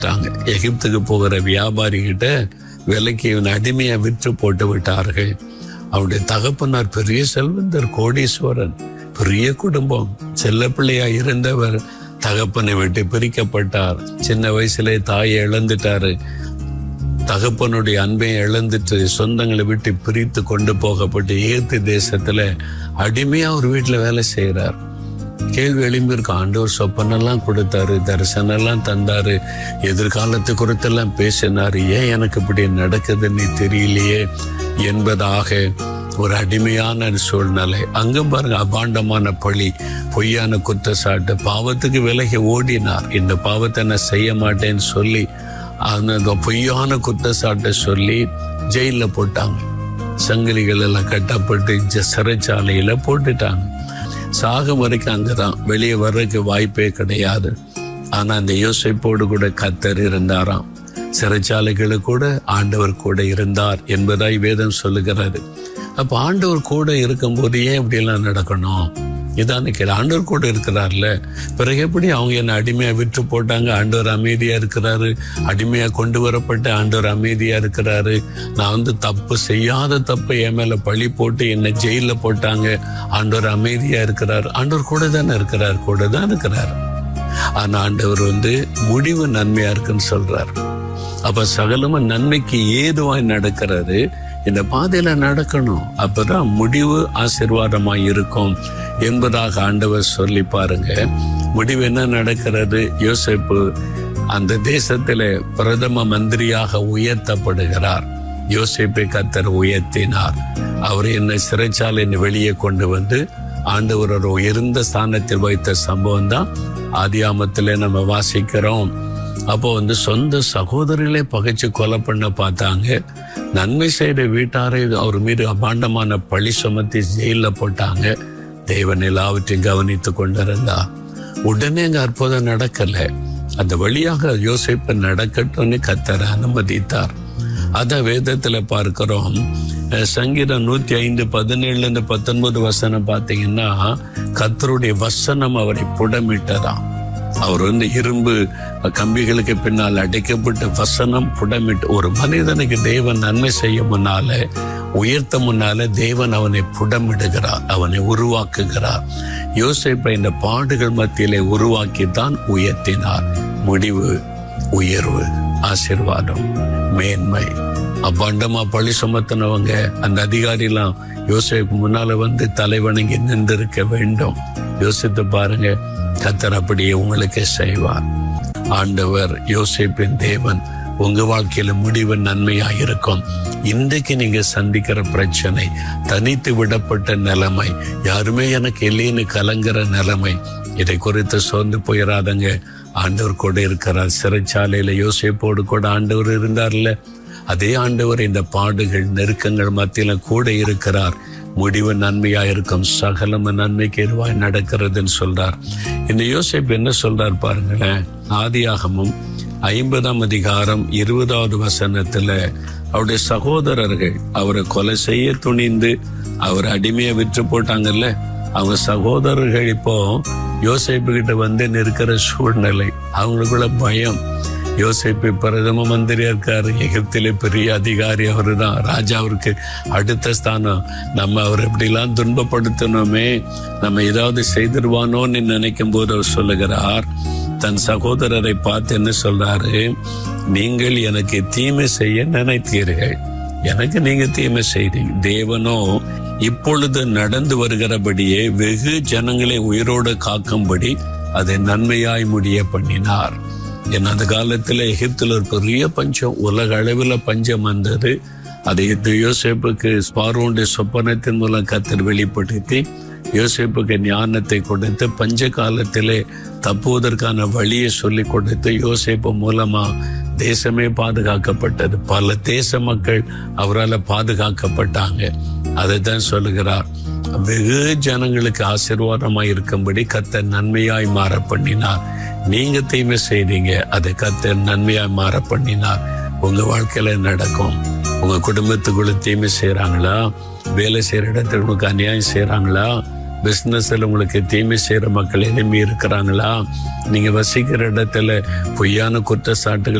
விட்டாங்க எகிப்துக்கு போகிற வியாபாரி கிட்ட விலைக்கு இவன் அடிமையா விற்று போட்டு விட்டார்கள் அவனுடைய தகப்பனார் பெரிய செல்வந்தர் கோடீஸ்வரன் பெரிய குடும்பம் செல்ல பிள்ளையா இருந்தவர் தகப்பனை விட்டு பிரிக்கப்பட்டார் சின்ன வயசுல தாயை இழந்துட்டாரு தகப்பனுடைய அன்பை இழந்துட்டு சொந்தங்களை விட்டு பிரித்து கொண்டு போகப்பட்டு ஏத்து தேசத்துல அடிமையா ஒரு வீட்டுல வேலை செய்யறார் கேள்வி எழும்பியிருக்கும் ஆண்டவர் சொப்பனெல்லாம் கொடுத்தாரு தரிசனம்லாம் தந்தாரு எதிர்காலத்து குறித்தெல்லாம் பேசினாரு ஏன் எனக்கு இப்படி நடக்குதுன்னு தெரியலையே என்பதாக ஒரு அடிமையான சூழ்நிலை அங்கும் பாருங்க அபாண்டமான பழி பொய்யான குற்றச்சாட்டு பாவத்துக்கு விலகி ஓடினார் இந்த பாவத்தை நான் செய்ய மாட்டேன்னு சொல்லி அந்த பொய்யான குற்றச்சாட்டை சொல்லி ஜெயில போட்டாங்க சங்கிலிகள் எல்லாம் கட்டப்பட்டு ஜ- சிறைச்சாலையில போட்டுட்டாங்க சாகும் வரைக்கும் அங்கதான் வெளியே வர்றதுக்கு வாய்ப்பே கிடையாது ஆனா அந்த யோசிப்போடு கூட கத்தர் இருந்தாராம் சிறைச்சாலைகளு கூட ஆண்டவர் கூட இருந்தார் என்பதாய் வேதம் சொல்லுகிறது அப்ப ஆண்டவர் கூட இருக்கும்போது ஏன் இப்படி எல்லாம் நடக்கணும் இதான கேள்வி ஆண்டவர் கூட இருக்கிறார்ல பிறகு எப்படி அவங்க என்ன அடிமையா விற்று போட்டாங்க ஆண்டவர் அமைதியா இருக்கிறாரு அடிமையா கொண்டு வரப்பட்ட ஆண்டவர் அமைதியா இருக்கிறாரு நான் வந்து தப்பு செய்யாத தப்பை என் மேல பழி போட்டு என்னை ஜெயில போட்டாங்க ஆண்டவர் அமைதியா இருக்கிறார் ஆண்டவர் கூட தானே இருக்கிறார் கூட தான் இருக்கிறார் ஆனா ஆண்டவர் வந்து முடிவு நன்மையா இருக்குன்னு சொல்றார் அப்ப சகலமும் நன்மைக்கு ஏதுவாய் நடக்கிறது இந்த பாதையில நடக்கணும் அப்பதான் முடிவு ஆசீர்வாதமாய் இருக்கும் என்பதாக ஆண்டவர் சொல்லி பாருங்க முடிவு என்ன நடக்கிறது யோசிப்பு அந்த தேசத்திலே பிரதம மந்திரியாக உயர்த்தப்படுகிறார் யோசிப்பை கத்தர் உயர்த்தினார் அவர் என்னை சிறைச்சாலையின் வெளியே கொண்டு வந்து ஆண்டவர் ஒரு உயர்ந்த ஸ்தானத்தில் வைத்த சம்பவம் தான் ஆதியாமத்திலே நம்ம வாசிக்கிறோம் அப்போ வந்து சொந்த சகோதரர்களே பகைச்சு கொலை பண்ண பார்த்தாங்க நன்மை செய்த வீட்டாரை அவர் மீது அபாண்டமான பழி சுமத்தி ஜெயில போட்டாங்க தேவன் எல்லாவற்றையும் கவனித்து கொண்டிருந்தார் உடனே அங்க அற்புதம் நடக்கல அந்த வழியாக யோசிப்பு நடக்கட்டும்னு கத்தர் அனுமதித்தார் அத வேதத்துல பார்க்கிறோம் அஹ் சங்கீதம் நூத்தி ஐந்து பதினேழுல இருந்து பத்தொன்பது வசனம் பார்த்தீங்கன்னா கத்தருடைய வசனம் அவரை புடமிட்டதாம் அவர் வந்து இரும்பு கம்பிகளுக்கு பின்னால் அடைக்கப்பட்ட வசனம் புடமிட்டு ஒரு மனிதனுக்கு தேவன் நன்மை செய்ய முன்னால உயர்த்த முன்னால தேவன் அவனை புடமிடுகிறார் அவனை உருவாக்குகிறார் யோசிப்பை இந்த பாடுகள் மத்தியிலே உருவாக்கி தான் உயர்த்தினார் முடிவு உயர்வு ஆசீர்வாதம் மேன்மை அப்பாண்டமா பழி சுமத்தினவங்க அந்த அதிகாரிலாம் யோசிப்புக்கு முன்னால வந்து தலைவணங்கி நின்றிருக்க வேண்டும் யோசித்து பாருங்க கத்தர் அப்படியே உங்களுக்கு செய்வார் ஆண்டவர் யோசிப்பின் தேவன் உங்க வாழ்க்கையில முடிவு நன்மையா இருக்கும் இன்றைக்கு நீங்க சந்திக்கிற பிரச்சனை தனித்து விடப்பட்ட நிலைமை யாருமே எனக்கு இல்லைன்னு கலங்குற நிலைமை இதை குறித்து சோர்ந்து போயிடாதங்க ஆண்டவர் கூட இருக்கிறார் சிறைச்சாலையில யோசிப்போடு கூட ஆண்டவர் இருந்தார்ல அதே ஆண்டவர் இந்த பாடுகள் நெருக்கங்கள் மத்தியில கூட இருக்கிறார் முடிவு நன்மையா இருக்கும் சகலம நன்மைக்கு எதுவாய் நடக்கிறதுன்னு சொல்றார் இந்த யோசிப்பு என்ன சொல்றார் பாருங்களேன் ஆதியாகமும் ஐம்பதாம் அதிகாரம் இருபதாவது வசனத்துல அவருடைய சகோதரர்கள் அவரை கொலை செய்ய துணிந்து அவர் அடிமையை விற்று போட்டாங்கல்ல அவங்க சகோதரர்கள் இப்போ யோசிப்பு கிட்ட வந்து நிற்கிற சூழ்நிலை அவங்களுக்குள்ள பயம் யோசிப்பு பிரதம மந்திரியா இருக்காரு எகிப்திலே பெரிய அதிகாரி அவரு தான் ராஜாவிற்கு அடுத்த ஸ்தானம் நம்ம அவர் எப்படிலாம் துன்பப்படுத்தணுமே நம்ம ஏதாவது செய்திருவானோன்னு நினைக்கும் போது அவர் சொல்லுகிறார் தன் சகோதரரை பார்த்து என்ன சொல்றாரு நீங்கள் எனக்கு தீமை செய்ய நினைத்தீர்கள் எனக்கு நீங்க தீமை செய்தீங்க தேவனோ இப்பொழுது நடந்து வருகிறபடியே வெகு ஜனங்களை உயிரோடு காக்கும்படி அதை நன்மையாய் முடிய பண்ணினார் என் அந்த காலத்துல எகிப்துல ஒரு பெரிய பஞ்சம் உலக அளவில் பஞ்சம் வந்தது அதை இந்த யோசேப்புக்கு ஸ்பாரோனுடைய சொப்பனத்தின் மூலம் கத்தர் வெளிப்படுத்தி யோசேப்புக்கு ஞானத்தை கொடுத்து பஞ்ச காலத்திலே தப்புவதற்கான வழியை சொல்லி கொடுத்து யோசேப்பு மூலமா தேசமே பாதுகாக்கப்பட்டது பல தேச மக்கள் அவரால் பாதுகாக்கப்பட்டாங்க அதை தான் சொல்லுகிறார் வெகு ஜனங்களுக்கு ஆசீர்வாதமாய் இருக்கும்படி கத்தர் நன்மையாய் மாற பண்ணினார் நீங்க தீமை செய்றீங்க அதை கத்தர் நன்மையாய் மாற பண்ணினார் உங்க வாழ்க்கையில நடக்கும் உங்க குடும்பத்துக்குள்ள தீமை செய்றாங்களா வேலை செய்யற இடத்துல உங்களுக்கு அநியாயம் செய்றாங்களா பிஸ்னஸில் உங்களுக்கு தீமை செய்கிற மக்கள் எதுவுமே இருக்கிறாங்களா நீங்கள் வசிக்கிற இடத்துல பொய்யான குற்றச்சாட்டுகள்